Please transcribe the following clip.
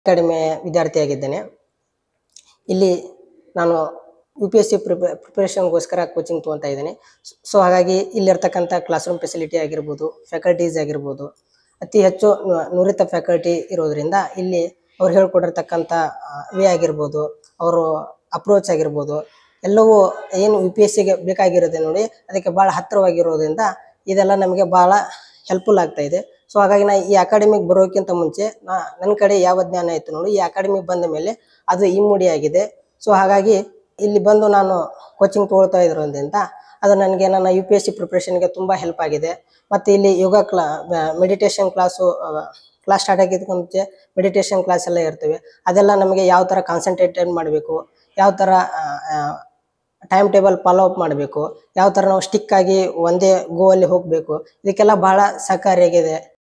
academy ವಿದ್ಯಾರ್ಥಿಯಾಗಿದ್ದೇನೆ ಇಲ್ಲಿ ನಾನು ಯು ಪಿ ಎಸ್ ಸಿ ಪ್ರಿಪೇ ಪ್ರಿಪ್ರೇಷನ್ಗೋಸ್ಕರ ಕೋಚಿಂಗ್ ತೊಗೊತಾ ಇದ್ದೀನಿ ಸೊ ಹಾಗಾಗಿ ಇಲ್ಲಿರ್ತಕ್ಕಂಥ ಕ್ಲಾಸ್ ರೂಮ್ ಫೆಸಿಲಿಟಿ ಆಗಿರ್ಬೋದು ಫ್ಯಾಕಲ್ಟೀಸ್ ಆಗಿರ್ಬೋದು ಅತಿ ಹೆಚ್ಚು ನು- ನುರಿತ ಫ್ಯಾಕಲ್ಟಿ ಇರೋದ್ರಿಂದ ಇಲ್ಲಿ ಅವ್ರು ಹೇಳ್ಕೊಡಿರ್ತಕ್ಕಂಥ ವೇ ಆಗಿರ್ಬೋದು ಅವರು ಅಪ್ರೋಚ್ ಆಗಿರ್ಬೋದು ಎಲ್ಲವೂ ಏನು ಯು ಪಿ ಎಸ್ ಸಿಗೆ ಬೇಕಾಗಿರೋದೆ ನೋಡಿ ಅದಕ್ಕೆ ಭಾಳ ಹತ್ತಿರವಾಗಿರೋದ್ರಿಂದ ಇದೆಲ್ಲ ನಮಗೆ ಭಾಳ ಹೆಲ್ಪ್ಫುಲ್ ಆಗ್ತಾ ಇದೆ ಸೊ ಹಾಗಾಗಿ ನಾ ಈ ಅಕಾಡೆಮಿಗೆ ಬರೋಕ್ಕಿಂತ ಮುಂಚೆ ನಾ ನನ್ನ ಕಡೆ ಯಾವ ಜ್ಞಾನ ಇತ್ತು ನೋಡಿ ಈ ಅಕಾಡೆಮಿಗೆ ಬಂದ ಮೇಲೆ ಅದು ಇಮ್ಮಡಿ ಆಗಿದೆ ಸೊ ಹಾಗಾಗಿ ಇಲ್ಲಿ ಬಂದು ನಾನು ಕೋಚಿಂಗ್ ತೊಗೊಳ್ತಾ ಇರೋದ್ರಿಂದ ಅದು ನನಗೆ ನನ್ನ ಯು ಪಿ ಎಸ್ ಸಿ ಪ್ರಿಪ್ರೇಷನ್ಗೆ ತುಂಬ ಹೆಲ್ಪ್ ಆಗಿದೆ ಮತ್ತು ಇಲ್ಲಿ ಯೋಗ ಕ್ಲಾ ಮೆಡಿಟೇಷನ್ ಕ್ಲಾಸು ಕ್ಲಾಸ್ ಸ್ಟಾರ್ಟ್ ಆಗಿದ್ದಕ್ಕೆ ಮುಂಚೆ ಮೆಡಿಟೇಷನ್ ಕ್ಲಾಸ್ ಎಲ್ಲ ಇರ್ತವೆ ಅದೆಲ್ಲ ನಮಗೆ ಯಾವ ಥರ ಕಾನ್ಸಂಟ್ರೇಟೆಡ್ ಮಾಡಬೇಕು ಯಾವ ಥರ ಟೈಮ್ ಟೇಬಲ್ ಫಾಲೋ ಅಪ್ ಮಾಡಬೇಕು ಯಾವ ಥರ ನಾವು ಸ್ಟಿಕ್ ಆಗಿ ಒಂದೇ ಗೋವಲ್ಲಿ ಹೋಗಬೇಕು ಇದಕ್ಕೆಲ್ಲ ಬಹಳ ಸಹಕಾರಿಯಾಗಿದೆ